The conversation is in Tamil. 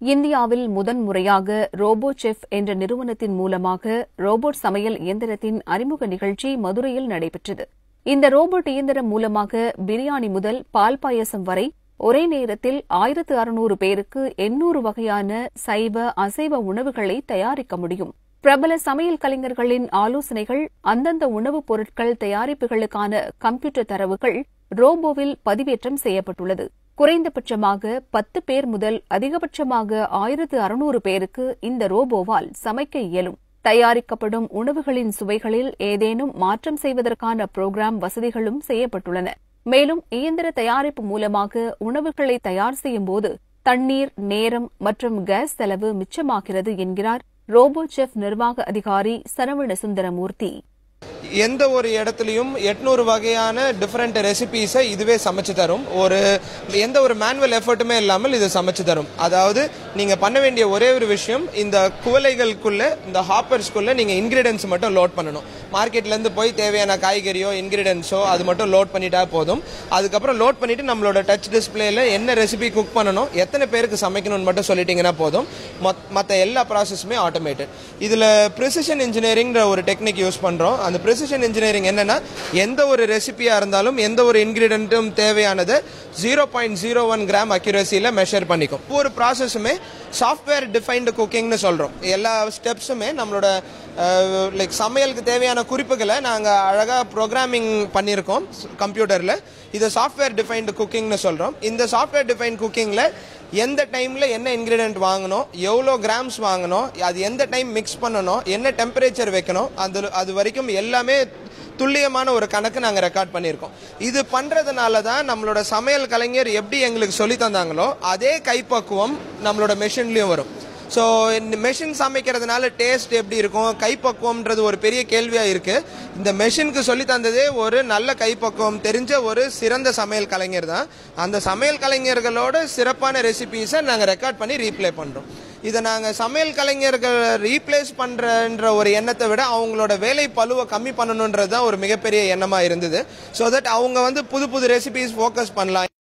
இந்தியாவில் முதன்முறையாக ரோபோ செஃப் என்ற நிறுவனத்தின் மூலமாக ரோபோட் சமையல் இயந்திரத்தின் அறிமுக நிகழ்ச்சி மதுரையில் நடைபெற்றது இந்த ரோபோட் இயந்திரம் மூலமாக பிரியாணி முதல் பால் பாயசம் வரை ஒரே நேரத்தில் ஆயிரத்து அறுநூறு பேருக்கு எண்ணூறு வகையான சைவ அசைவ உணவுகளை தயாரிக்க முடியும் பிரபல சமையல் கலைஞர்களின் ஆலோசனைகள் அந்தந்த உணவுப் பொருட்கள் தயாரிப்புகளுக்கான கம்ப்யூட்டர் தரவுகள் ரோபோவில் பதிவேற்றம் செய்யப்பட்டுள்ளது குறைந்தபட்சமாக பத்து பேர் முதல் அதிகபட்சமாக ஆயிரத்து அறுநூறு பேருக்கு இந்த ரோபோவால் சமைக்க இயலும் தயாரிக்கப்படும் உணவுகளின் சுவைகளில் ஏதேனும் மாற்றம் செய்வதற்கான புரோகிராம் வசதிகளும் செய்யப்பட்டுள்ளன மேலும் இயந்திர தயாரிப்பு மூலமாக உணவுகளை தயார் செய்யும் போது தண்ணீர் நேரம் மற்றும் கேஸ் செலவு மிச்சமாகிறது என்கிறார் ரோபோ செஃப் நிர்வாக அதிகாரி சரவண சுந்தரமூர்த்தி எந்த ஒரு இடத்துலையும் எட்நூறு வகையான டிஃப்ரெண்ட் ரெசிபீஸை இதுவே சமைச்சு தரும் ஒரு எந்த ஒரு மேனுவல் எஃபர்ட்டுமே இல்லாமல் இது சமைச்சு தரும் அதாவது நீங்க பண்ண வேண்டிய ஒரே ஒரு விஷயம் இந்த குவளைகளுக்குள்ள இந்த ஹாப்பர்ஸ்குள்ள நீங்க இன்கிரீடியன்ஸ் மட்டும் லோட் பண்ணணும் மார்க்கெட்ல இருந்து போய் தேவையான காய்கறியோ இன்கிரீடியன்ஸோ அது மட்டும் லோட் பண்ணிட்டா போதும் அதுக்கப்புறம் லோட் பண்ணிட்டு நம்மளோட டச் டிஸ்பிளேல என்ன ரெசிபி குக் பண்ணணும் எத்தனை பேருக்கு சமைக்கணும்னு மட்டும் சொல்லிட்டீங்கன்னா போதும் மற்ற எல்லா ப்ராசஸுமே ஆட்டோமேட்டட் இதுல ப்ரிசிஷன் இன்ஜினியரிங்ன்ற ஒரு டெக்னிக் யூஸ் பண்றோம் அந்த ப்ரிசிஷன் இன்ஜினியரிங் என்னன்னா எந்த ஒரு ரெசிபியா இருந்தாலும் எந்த ஒரு இன்கிரீடியன்ட்டும் தேவையானது zero point zero one gram அக்யூரசியில மெஷர் பண்ணிக்கும் ஒவ்வொரு ப்ராசஸுமே சாஃப்ட்வேர் டிஃபைன்டு குக்கிங்னு சொல்றோம் எல்லா ஸ்டெப்ஸுமே நம்மளோட லைக் சமையலுக்கு தேவையான குறிப்புகளை நாங்கள் அழகாக ப்ரோக்ராமிங் பண்ணியிருக்கோம் கம்ப்யூட்டரில் இதை சாஃப்ட்வேர் டிஃபைன்டு குக்கிங்னு சொல்கிறோம் இந்த சாஃப்ட்வேர் டிஃபைன் குக்கிங்கில் எந்த டைமில் என்ன இன்க்ரீடியன்ட் வாங்கணும் எவ்வளோ கிராம்ஸ் வாங்கணும் அது எந்த டைம் மிக்ஸ் பண்ணணும் என்ன டெம்பரேச்சர் வைக்கணும் அது அது வரைக்கும் எல்லாமே துல்லியமான ஒரு கணக்கு நாங்கள் ரெக்கார்ட் பண்ணியிருக்கோம் இது பண்ணுறதுனால தான் நம்மளோட சமையல் கலைஞர் எப்படி எங்களுக்கு சொல்லி தந்தாங்களோ அதே கைப்பக்குவம் நம்மளோட மெஷின்லேயும் வரும் ஸோ இந்த மெஷின் சமைக்கிறதுனால டேஸ்ட் எப்படி இருக்கும் கைப்பக்குவம்ன்றது ஒரு பெரிய கேள்வியாக இருக்குது இந்த மெஷினுக்கு சொல்லி தந்ததே ஒரு நல்ல கைப்பக்குவம் தெரிஞ்ச ஒரு சிறந்த சமையல் கலைஞர் தான் அந்த சமையல் கலைஞர்களோட சிறப்பான ரெசிபீஸை நாங்கள் ரெக்கார்ட் பண்ணி ரீப்ளே பண்ணுறோம் இதை நாங்கள் சமையல் கலைஞர்கள் ரீப்ளேஸ் பண்ணுறன்ற ஒரு எண்ணத்தை விட அவங்களோட வேலை பழுவை கம்மி பண்ணணுன்றது தான் ஒரு மிகப்பெரிய எண்ணமாக இருந்தது ஸோ தட் அவங்க வந்து புது புது ரெசிபிஸ் ஃபோக்கஸ் பண்ணலாம்